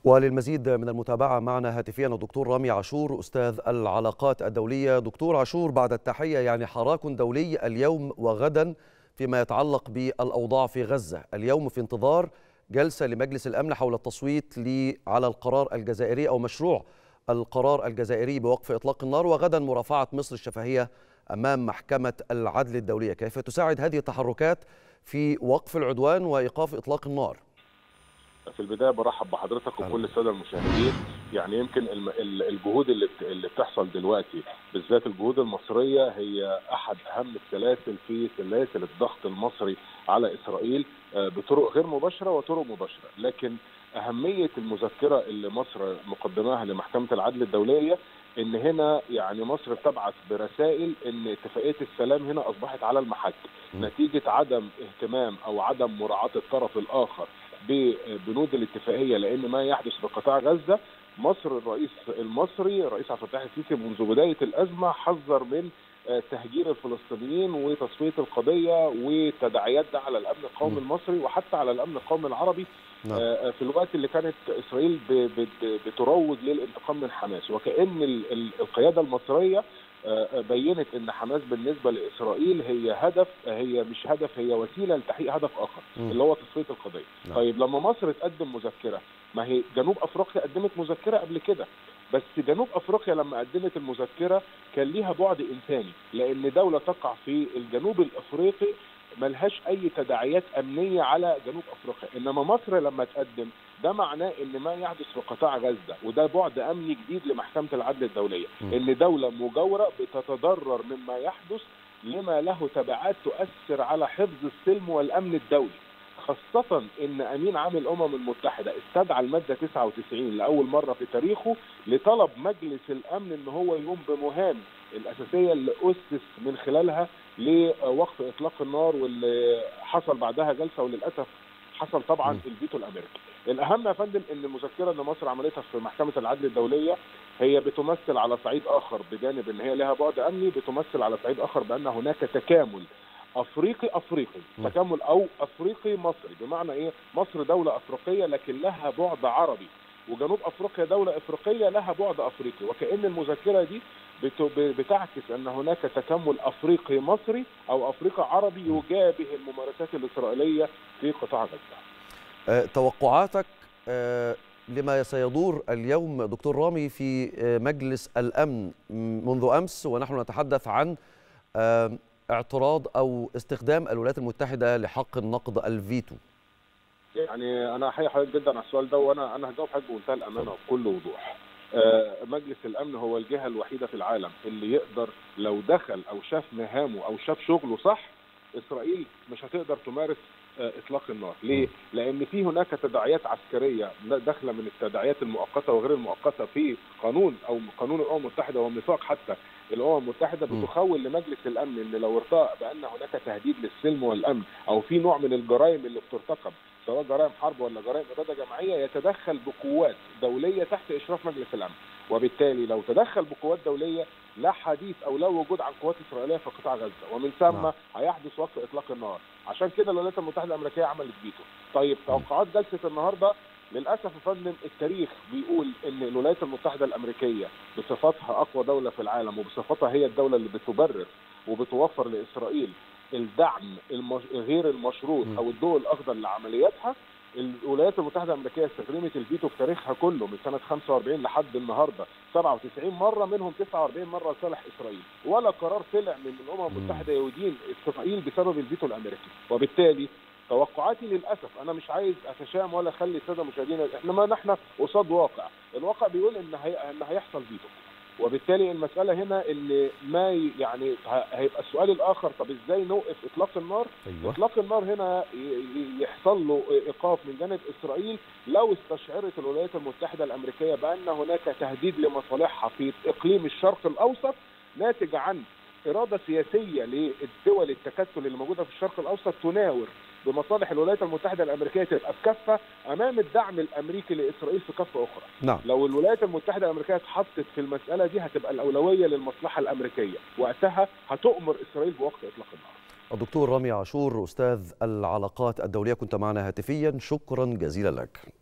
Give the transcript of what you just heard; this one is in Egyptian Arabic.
وللمزيد من المتابعة معنا هاتفيا الدكتور رامي عاشور أستاذ العلاقات الدولية دكتور عاشور بعد التحية يعني حراك دولي اليوم وغدا فيما يتعلق بالأوضاع في غزة اليوم في انتظار جلسة لمجلس الأمن حول التصويت على القرار الجزائري أو مشروع القرار الجزائري بوقف إطلاق النار وغدا مرافعة مصر الشفهية أمام محكمة العدل الدولية كيف تساعد هذه التحركات في وقف العدوان وإيقاف إطلاق النار؟ في البدايه برحب بحضرتك وكل الساده المشاهدين يعني يمكن الجهود اللي اللي بتحصل دلوقتي بالذات الجهود المصريه هي احد اهم السلاسل في سلاسل الضغط المصري على اسرائيل بطرق غير مباشره وطرق مباشره لكن اهميه المذكره اللي مصر مقدماها لمحكمه العدل الدوليه ان هنا يعني مصر بتبعث برسائل ان اتفاقيه السلام هنا اصبحت على المحك نتيجه عدم اهتمام او عدم مراعاه الطرف الاخر ببنود الاتفاقيه لان ما يحدث في قطاع غزه مصر الرئيس المصري الرئيس عبد الفتاح السيسي منذ بدايه الازمه حذر من تهجير الفلسطينيين وتصفيه القضيه وتداعيات ده على الامن القومي المصري وحتى على الامن القومي العربي نعم. في الوقت اللي كانت اسرائيل بتروج للانتقام من حماس وكان القياده المصريه بينت ان حماس بالنسبه لاسرائيل هي هدف هي مش هدف هي وسيله لتحقيق هدف اخر م. اللي هو تصفيه القضيه. نعم. طيب لما مصر تقدم مذكره ما هي جنوب افريقيا قدمت مذكره قبل كده بس جنوب افريقيا لما قدمت المذكره كان ليها بعد انساني لان دوله تقع في الجنوب الافريقي ملهاش اي تداعيات امنيه على جنوب افريقيا انما مصر لما تقدم ده معناه ان ما يحدث في قطاع غزه وده بعد امني جديد لمحكمه العدل الدوليه م. ان دوله مجاوره بتتضرر مما يحدث لما له تبعات تؤثر على حفظ السلم والامن الدولي خاصة إن أمين عام الأمم المتحدة استدعى المادة 99 لأول مرة في تاريخه لطلب مجلس الأمن إن هو يقوم بمهام الأساسية اللي أسس من خلالها لوقف إطلاق النار واللي حصل بعدها جلسة وللأسف حصل طبعا الفيتو الأمريكي. الأهم يا فندم إن المذكرة اللي مصر عملتها في محكمة العدل الدولية هي بتمثل على صعيد آخر بجانب إن هي لها بعد أمني بتمثل على صعيد آخر بأن هناك تكامل افريقي افريقي تكامل او افريقي مصري بمعنى ايه مصر دوله افريقيه لكن لها بعد عربي وجنوب افريقيا دوله افريقيه لها بعد افريقي وكان المذكره دي بتعكس ان هناك تكامل افريقي مصري او افريقي عربي يجابه الممارسات الاسرائيليه في قطاع غزه. أه توقعاتك أه لما سيدور اليوم دكتور رامي في مجلس الامن منذ امس ونحن نتحدث عن أه اعتراض او استخدام الولايات المتحده لحق النقد الفيتو يعني انا احيي حضرتك جدا على السؤال ده وانا انا هجاوب حضرتك بمنتهى الامانه وبكل وضوح آه مجلس الامن هو الجهه الوحيده في العالم اللي يقدر لو دخل او شاف مهامه او شاف شغله صح اسرائيل مش هتقدر تمارس آه اطلاق النار ليه لان في هناك تداعيات عسكريه داخله من التداعيات المؤقته وغير المؤقته في قانون او قانون الامم المتحده وميثاق حتى الامم المتحده بتخول لمجلس الامن ان لو ارتأى بان هناك تهديد للسلم والامن او في نوع من الجرائم اللي بترتكب سواء جرائم حرب ولا جرائم اباده جماعيه يتدخل بقوات دوليه تحت اشراف مجلس الامن وبالتالي لو تدخل بقوات دوليه لا حديث او لا وجود عن قوات اسرائيليه في قطاع غزه ومن ثم هيحدث وقف اطلاق النار عشان كده الولايات المتحده الامريكيه عملت فيتو طيب توقعات جلسه النهارده للاسف يا فندم التاريخ بيقول ان الولايات المتحده الامريكيه بصفتها اقوى دوله في العالم وبصفتها هي الدوله اللي بتبرر وبتوفر لاسرائيل الدعم المش... غير المشروط او الضوء الاخضر لعملياتها الولايات المتحده الامريكيه استخدمت الفيتو في تاريخها كله من سنه 45 لحد النهارده 97 مره منهم 49 مره لصالح اسرائيل ولا قرار طلع من الامم المتحده يدين اسرائيل بسبب الفيتو الامريكي وبالتالي توقعاتي للاسف انا مش عايز اتشائم ولا اخلي الساده المشاهدين احنا ما نحن قصاد واقع الواقع بيقول ان هي... ان هيحصل فيتو وبالتالي المساله هنا ان ما يعني هيبقى السؤال الاخر طب ازاي نوقف اطلاق النار؟ أيوة. اطلاق النار هنا يحصل له ايقاف من جانب اسرائيل لو استشعرت الولايات المتحده الامريكيه بان هناك تهديد لمصالحها في اقليم الشرق الاوسط ناتج عن اراده سياسيه للدول التكتل اللي موجوده في الشرق الاوسط تناور بمصالح الولايات المتحده الامريكيه تبقى في كفه امام الدعم الامريكي لاسرائيل في كفه اخرى. نعم. لو الولايات المتحده الامريكيه اتحطت في المساله دي هتبقى الاولويه للمصلحه الامريكيه، وقتها هتؤمر اسرائيل بوقف اطلاق النار. الدكتور رامي عاشور استاذ العلاقات الدوليه كنت معنا هاتفيا شكرا جزيلا لك.